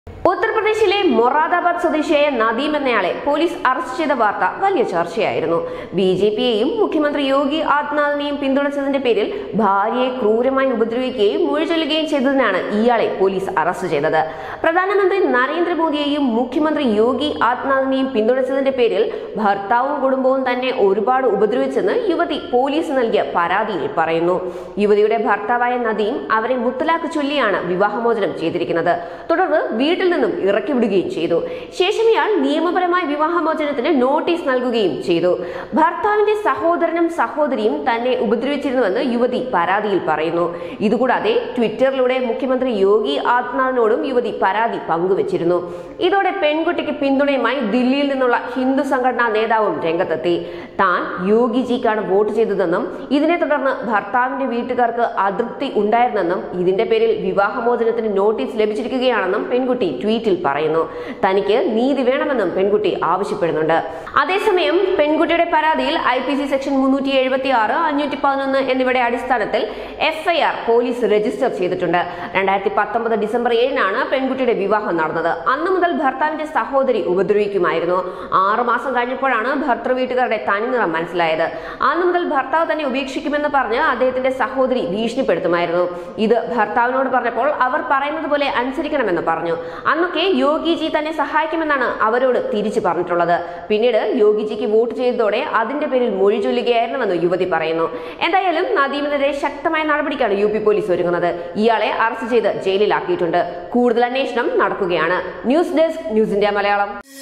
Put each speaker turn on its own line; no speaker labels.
ഉത്തർപ്രദേശിലെ മൊറാദാബാദ് സ്വദേശിയായ നദീം എന്നയാളെ പോലീസ് അറസ്റ്റ് ചെയ്ത വാർത്ത വലിയ ചർച്ചയായിരുന്നു ബി ജെ പിയെയും മുഖ്യമന്ത്രി യോഗി ആദിത്യനാഥിനെയും പിന്തുണച്ചതിന്റെ പേരിൽ ഭാര്യയെ ക്രൂരമായി ഉപദ്രവിക്കുകയും മൊഴി ചൊല്ലുകയും ചെയ്തതിനാണ് ഇയാളെ പോലീസ് അറസ്റ്റ് ചെയ്തത് പ്രധാനമന്ത്രി നരേന്ദ്രമോദിയെയും മുഖ്യമന്ത്രി യോഗി ആദിത്യനാഥിനെയും പിന്തുണച്ചതിന്റെ പേരിൽ ഭർത്താവും കുടുംബവും തന്നെ ഒരുപാട് ഉപദ്രവിച്ചെന്ന് യുവതി പോലീസ് നൽകിയ പരാതിയിൽ പറയുന്നു യുവതിയുടെ ഭർത്താവായ നദീം അവരെ മുത്തലാഖ് ചൊല്ലിയാണ് വിവാഹമോചനം ചെയ്തിരിക്കുന്നത് തുടർന്ന് വീട്ടിൽ നിന്നും ഇറക്കി വിടുകയും ചെയ്തു ശേഷം ഇയാൾ നിയമപരമായ വിവാഹമോചനത്തിന് നോട്ടീസ് നൽകുകയും ചെയ്തു ഭർത്താവിന്റെ സഹോദരനും സഹോദരിയും തന്നെ ഉപദ്രവിച്ചിരുന്നുവെന്ന് യുവതി പരാതിയിൽ പറയുന്നു ഇതുകൂടാതെ ട്വിറ്ററിലൂടെ മുഖ്യമന്ത്രി യോഗി ആദിത്യനാഥിനോടും യുവതി പരാതി പങ്കുവച്ചിരുന്നു ഇതോടെ പെൺകുട്ടിക്ക് പിന്തുണയുമായി ദില്ലിയിൽ നിന്നുള്ള ഹിന്ദു സംഘടനാ നേതാവും രംഗത്തെത്തി താൻ യോഗിജിക്കാണ് വോട്ട് ചെയ്തതെന്നും ഇതിനെ തുടർന്ന് ഭർത്താവിന്റെ വീട്ടുകാർക്ക് അതൃപ്തി ഉണ്ടായിരുന്നെന്നും ഇതിന്റെ പേരിൽ വിവാഹമോചനത്തിന് നോട്ടീസ് ലഭിച്ചിരിക്കുകയാണെന്നും പെൺകുട്ടി ട്വീറ്റിൽ പറയുന്നു തനിക്ക് നീതി വേണമെന്നും പെൺകുട്ടി ആവശ്യപ്പെടുന്നുണ്ട് അതേസമയം പെൺകുട്ടിയുടെ പരാതിയിൽ ഐ പി സി സെക്ഷൻ മുന്നൂറ്റി എഴുപത്തി ആറ് അഞ്ഞൂറ്റി പതിനൊന്ന് എന്നിവയുടെ അടിസ്ഥാനത്തിൽ എഫ്ഐആർ പോലീസ് രജിസ്റ്റർ ചെയ്തിട്ടുണ്ട് രണ്ടായിരത്തി പത്തൊമ്പത് ഡിസംബർ ഏഴിനാണ് പെൺകുട്ടിയുടെ വിവാഹം നടന്നത് അന്ന് മുതൽ ഭർത്താവിന്റെ സഹോദരി ഉപദ്രവിക്കുമായിരുന്നു ആറു മാസം കഴിഞ്ഞപ്പോഴാണ് ഭർത്തൃ വീട്ടുകാരുടെ തനിനിറം മനസ്സിലായത് അന്ന് മുതൽ ഭർത്താവ് തന്നെ ഉപേക്ഷിക്കുമെന്ന് പറഞ്ഞ് അദ്ദേഹത്തിന്റെ സഹോദരി ഭീഷണിപ്പെടുത്തുമായിരുന്നു ഇത് ഭർത്താവിനോട് പറഞ്ഞപ്പോൾ അവർ പറയുന്നത് പോലെ അനുസരിക്കണമെന്ന് പറഞ്ഞു അന്നൊക്കെ യോഗിജി തന്നെ സഹായിക്കുമെന്നാണ് അവരോട് തിരിച്ചു പറഞ്ഞിട്ടുള്ളത് പിന്നീട് യോഗിജിക്ക് വോട്ട് ചെയ്തതോടെ അതിന്റെ പേരിൽ മൊഴി ചൊല്ലുകയായിരുന്നുവെന്ന് യുവതി പറയുന്നു എന്തായാലും നദീമിനെതിരെ ശക്തമായ നടപടിക്കാണ് യു പി പോലീസ് ഒരുങ്ങുന്നത് ഇയാളെ അറസ്റ്റ് ചെയ്ത് ജയിലിലാക്കിയിട്ടുണ്ട് കൂടുതൽ അന്വേഷണം നടക്കുകയാണ് news desk news India Malayalam